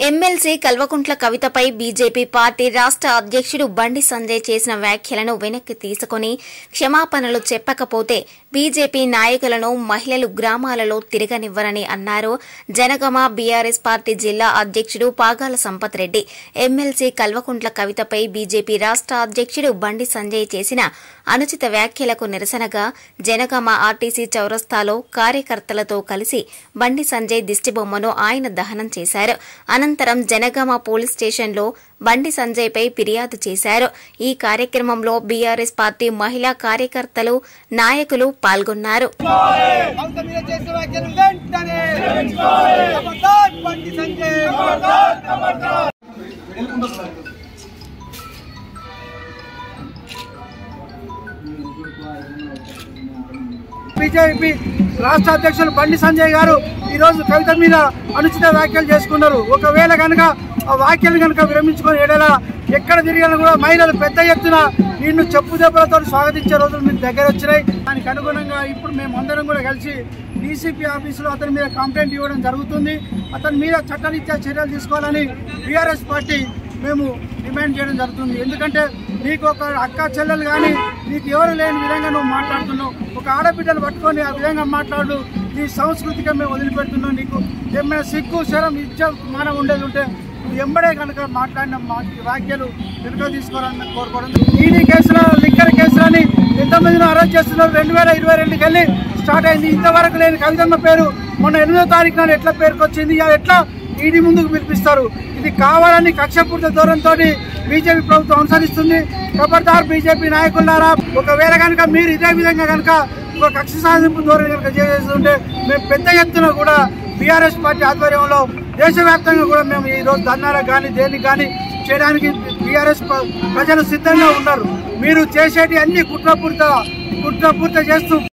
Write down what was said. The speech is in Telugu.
ఎమ్మెల్సీ కల్వకుంట్ల కవితపై బీజేపీ పార్టీ రాష్ట అధ్యక్షుడు బండి సంజయ్ చేసిన వ్యాఖ్యలను వెనక్కి తీసుకుని క్షమాపణలు చెప్పకపోతే బీజేపీ నాయకులను మహిళలు గ్రామాలలో తిరగనివ్వరని అన్నారు జనగమ బీఆర్ఎస్ పార్టీ జిల్లా అధ్యక్షుడు పాగాల సంపత్ రెడ్డి ఎమ్మెల్సీ కల్వకుంట్ల కవితపై బీజేపీ రాష్ట అధ్యక్షుడు బండి సంజయ్ చేసిన అనుచిత వ్యాఖ్యలకు నిరసనగా జనగామ ఆర్టీసీ చౌరస్తాలో కార్యకర్తలతో కలిసి బండి సంజయ్ దిష్టిబొమ్మను ఆయన దహనం చేశారు అనంతరం జనగామ పోలీస్ స్టేషన్లో బండి సంజయ్పై ఫిర్యాదు చేశారు ఈ కార్యక్రమంలో బీఆర్ఎస్ పార్టీ మహిళా కార్యకర్తలు నాయకులు పాల్గొన్నారు కవిత మీద చేసిన వ్యాఖ్యలు వెంటనే ఖబర్దార్ బండి సంజయ్ బీజేపీ రాష్ట్ర అధ్యక్షులు బండి సంజయ్ గారు ఈ రోజు కవిత మీద అనుచిత వ్యాఖ్యలు చేసుకున్నారు ఒకవేళ కనుక ఆ వ్యాఖ్యలు కనుక విరమించుకొని ఏడేలా ఎక్కడ తిరిగినా కూడా మహిళలు పెద్ద ఎత్తున నిన్ను చెప్పు దెబ్బలతో స్వాగతించే రోజులు మీకు దగ్గర వచ్చినాయి దానికి అనుగుణంగా ఇప్పుడు మేము అందరం కూడా కలిసి డీసీపీ ఆఫీసులో అతని మీద కంప్లైంట్ ఇవ్వడం జరుగుతుంది అతని మీద చట్టరీత్యా చర్యలు తీసుకోవాలని బీఆర్ఎస్ పార్టీ మేము డిమాండ్ చేయడం జరుగుతుంది ఎందుకంటే నీకు ఒక అక్క చెల్లెలు కానీ నీకు ఎవరు లేని విధంగా నువ్వు మాట్లాడుతున్నావు ఒక ఆడబిడ్డను పట్టుకొని ఆ విధంగా మాట్లాడు నీ సంస్కృతిగా మేము వదిలిపెడుతున్నాం నీకు ఏమైనా సిగ్గు శరం ఇచ్చ మానం ఉండేది ఉంటే నువ్వు ఎంబడే కనుక మాట్లాడిన మా వ్యాఖ్యలు వెనుక తీసుకోవాలని మేము కోరుకోవడం ఈడీ కేసులో లిక్కర్ కేసులని ఎంతమందిని అరెస్ట్ చేస్తున్నారు రెండు వేల ఇరవై రెండుకి వెళ్ళి స్టార్ట్ అయింది ఇంతవరకు లేని కవితమ్మ పేరు మొన్న ఎనిమిదో తారీఖు నాడు ఎట్లా పేరుకొచ్చింది అది ఎట్లా ఈడీ ముందుకు పిలిపిస్తారు ఇది కావాలని కక్షపూర్త ధోరణితో బీజేపీ ప్రభుత్వం అనుసరిస్తుంది ఖబర్దార్ బీజేపీ నాయకులారా ఒకవేళ కనుక మీరు ఇదే విధంగా కనుక ఒక కక్ష సాధింపు ధోరణి కనుక చేస్తుంటే మేము పెద్ద ఎత్తున కూడా బీఆర్ఎస్ పార్టీ ఆధ్వర్యంలో దేశవ్యాప్తంగా కూడా మేము ఈ రోజు ధర్నాలకు కానీ దేనికి కానీ చేయడానికి బీఆర్ఎస్ ప్రజలు సిద్ధంగా ఉన్నారు మీరు చేసేటి అన్ని కుట్రపూరిత కుట్రపూర్త చేస్తూ